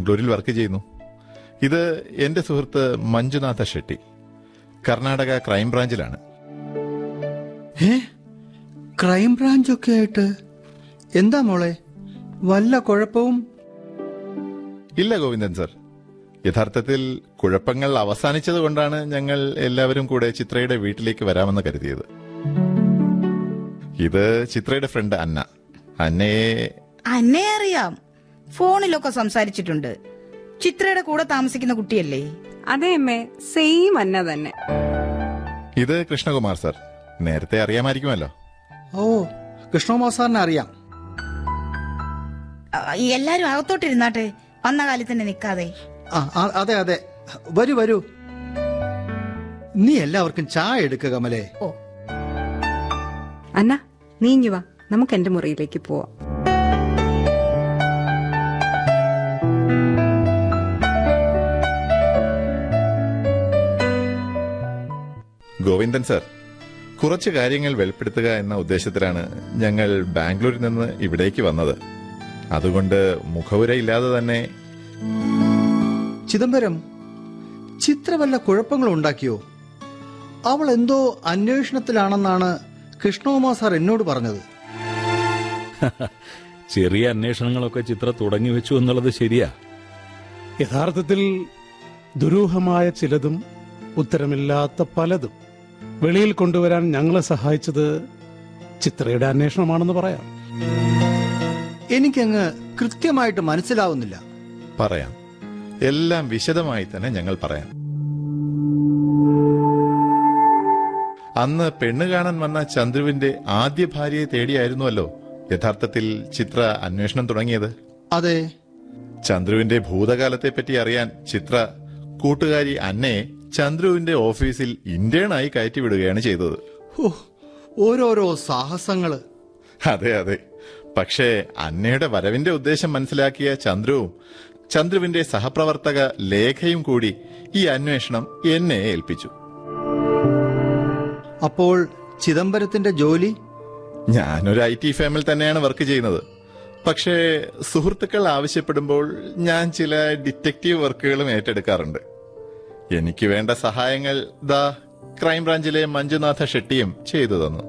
ബാംഗ്ലൂരിൽ വർക്ക് ചെയ്യുന്നു ഇത് എന്റെ സുഹൃത്ത് മഞ്ജുനാഥ ഷെട്ടി കർണാടക ക്രൈംബ്രാഞ്ചിലാണ് ഏ ക്രൈം ബ്രാഞ്ചൊക്കെ ആയിട്ട് എന്താ മോളെ വല്ല കുഴപ്പവും ഇല്ല ഗോവിന്ദൻ സർ യഥാർത്ഥത്തിൽ കുഴപ്പങ്ങൾ അവസാനിച്ചത് കൊണ്ടാണ് ഞങ്ങൾ എല്ലാവരും കൂടെ ചിത്രയുടെ വീട്ടിലേക്ക് വരാമെന്ന് കരുതിയത് ഇത് ചിത്രയുടെ ഫ്രണ്ട് അന്ന അന്നയെ അന്നെ അറിയാം ഫോണിലൊക്കെ സംസാരിച്ചിട്ടുണ്ട് ചിത്രയുടെ കൂടെ താമസിക്കുന്ന കുട്ടിയല്ലേ അതെ അമ്മേ സെയിം അന്ന തന്നെ ഇത് കൃഷ്ണകുമാർ സർ നേരത്തെ അറിയാമായിരിക്കുമല്ലോ ഓ കൃഷ്ണകുമാർ സാറിനെ അറിയാം ആ, എല്ലാരും അകത്തോട്ടിരുന്നാട്ടെ വന്ന കാലത്ത് തന്നെ നിക്കാതെ ആ ആ, അതെ അതെ വരൂ വരൂ നീ എല്ലാവർക്കും ചായ എടുക്കുക കമലേ ഓ അന്ന നീങ്ങി വാ നമുക്ക് എന്റെ മുറിയിലേക്ക് പോവാം ഗോവിന്ദൻ സർ കുറച്ച് കാര്യങ്ങൾ വെളിപ്പെടുത്തുക എന്ന ഉദ്ദേശത്തിലാണ് ഞങ്ങൾ ബാംഗ്ലൂരിൽ നിന്ന് ഇവിടേക്ക് വന്നത് അതുകൊണ്ട് മുഖവുരയില്ലാതെ തന്നെ ചിദംബരം ചിത്ര വല്ല കുഴപ്പങ്ങളും ഉണ്ടാക്കിയോ അവൾ എന്തോ അന്വേഷണത്തിലാണെന്നാണ് കൃഷ്ണകുമാർ സാർ എന്നോട് പറഞ്ഞത് ചെറിയ അന്വേഷണങ്ങളൊക്കെ ചിത്ര തുടങ്ങി വെച്ചു എന്നുള്ളത് ശരിയാ യഥാർത്ഥത്തിൽ ദുരൂഹമായ ചിലതും ഉത്തരമില്ലാത്ത പലതും വെളിയിൽ കൊണ്ടുവരാൻ ഞങ്ങളെ സഹായിച്ചത് ചിത്രയുടെ അന്വേഷണമാണെന്ന് പറയാം എനിക്കങ്ങ് കൃത്യമായിട്ട് മനസ്സിലാവുന്നില്ല പറയാം എല്ലാം വിശദമായി തന്നെ ഞങ്ങൾ പറയാം അന്ന് പെണ്ണ് കാണാൻ വന്ന ചന്ദ്രുവിന്റെ ആദ്യ ഭാര്യയെ തേടിയായിരുന്നുവല്ലോ യഥാർത്ഥത്തിൽ ചിത്ര അന്വേഷണം തുടങ്ങിയത് അതെ ചന്ദ്രുവിന്റെ ഭൂതകാലത്തെ പറ്റി അറിയാൻ ചിത്ര കൂട്ടുകാരി അന്നയെ ചന്ദ്രുവിന്റെ ഓഫീസിൽ ഇന്റേണായി കയറ്റിവിടുകയാണ് ചെയ്തത് ഹോ, ഓരോരോ സാഹസങ്ങള് അതെ അതെ പക്ഷേ അന്നയുടെ വരവിന്റെ ഉദ്ദേശം മനസ്സിലാക്കിയ ചന്ദ്രുവും ചന്ദ്രുവിന്റെ സഹപ്രവർത്തക ലേഖയും കൂടി ഈ അന്വേഷണം എന്നെ ഏൽപ്പിച്ചു അപ്പോൾ ചിദംബരത്തിന്റെ ജോലി ഞാനൊരു ഐ ടി ഫേമിൽ തന്നെയാണ് വർക്ക് ചെയ്യുന്നത് പക്ഷേ സുഹൃത്തുക്കൾ ആവശ്യപ്പെടുമ്പോൾ ഞാൻ ചില ഡിറ്റക്റ്റീവ് വർക്കുകളും ഏറ്റെടുക്കാറുണ്ട് എനിക്ക് വേണ്ട സഹായങ്ങൾ ദാ ക്രൈംബ്രാഞ്ചിലെ മഞ്ജുനാഥ ഷെട്ടിയും ചെയ്തു തന്നു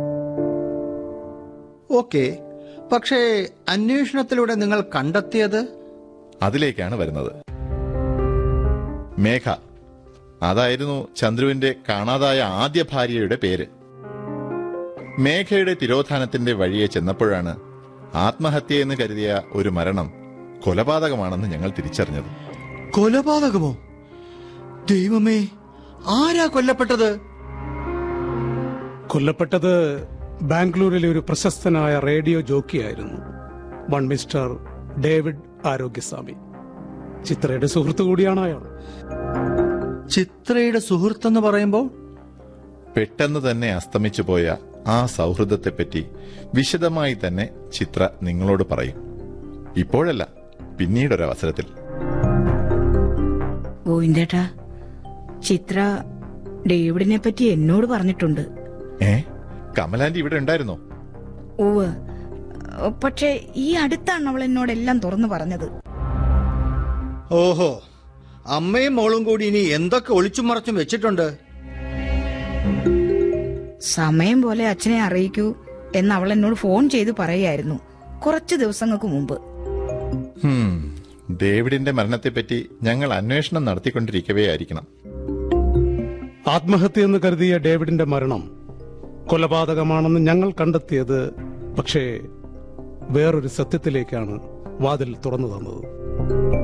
ഓക്കെ പക്ഷേ അന്വേഷണത്തിലൂടെ നിങ്ങൾ കണ്ടെത്തിയത് അതിലേക്കാണ് വരുന്നത് മേഘ അതായിരുന്നു ചന്ദ്രുവിന്റെ കാണാതായ ആദ്യ ഭാര്യയുടെ പേര് മേഘയുടെ തിരോധാനത്തിന്റെ വഴിയെ ചെന്നപ്പോഴാണ് ആത്മഹത്യയെന്ന് കരുതിയ ഒരു മരണം കൊലപാതകമാണെന്ന് ഞങ്ങൾ തിരിച്ചറിഞ്ഞത് കൊലപാതകമോ ദൈവമേ ആരാ കൊല്ലപ്പെട്ടത് കൊല്ലപ്പെട്ടത് ബാംഗ്ലൂരിലെ ഒരു പ്രശസ്തനായ റേഡിയോ ജോക്കിയായിരുന്നു വൺ മിസ്റ്റർ ഡേവിഡ് ആരോഗ്യസ്വാമി ചിത്രയുടെ സുഹൃത്തു കൂടിയാണ് അയാൾ ചിത്രയുടെ സുഹൃത്തെന്ന് പറയുമ്പോൾ പെട്ടെന്ന് തന്നെ അസ്തമിച്ചു പോയ ആ സൗഹൃദത്തെപ്പറ്റി വിശദമായി തന്നെ ചിത്ര നിങ്ങളോട് പറയും ഇപ്പോഴല്ല പിന്നീടൊരവസരത്തിൽ ഗോവിന്ദേട്ടാ ചിത്ര ഡേവിഡിനെ പറ്റി എന്നോട് പറഞ്ഞിട്ടുണ്ട് ഏ കമലാന്റി ഇവിടെ ഉണ്ടായിരുന്നോ ഉവ് പക്ഷേ ഈ അടുത്താണ് അവൾ എന്നോടെല്ലാം തുറന്നു പറഞ്ഞത് ഓഹോ അമ്മയും മോളും കൂടി ഇനി എന്തൊക്കെ ഒളിച്ചും മറച്ചും വെച്ചിട്ടുണ്ട് സമയം പോലെ അച്ഛനെ അറിയിക്കൂ എന്ന് അവൾ എന്നോട് ഫോൺ ചെയ്ത് പറയായിരുന്നു കുറച്ച് ദിവസങ്ങൾക്ക് മുമ്പ് ഹും, ഡേവിഡിന്റെ മരണത്തെപ്പറ്റി ഞങ്ങൾ അന്വേഷണം നടത്തിക്കൊണ്ടിരിക്കവേ ആയിരിക്കണം ആത്മഹത്യയെന്ന് കരുതിയ ഡേവിഡിന്റെ മരണം കൊലപാതകമാണെന്ന് ഞങ്ങൾ കണ്ടെത്തിയത് പക്ഷേ വേറൊരു സത്യത്തിലേക്കാണ് വാതിൽ തുറന്നു തന്നത്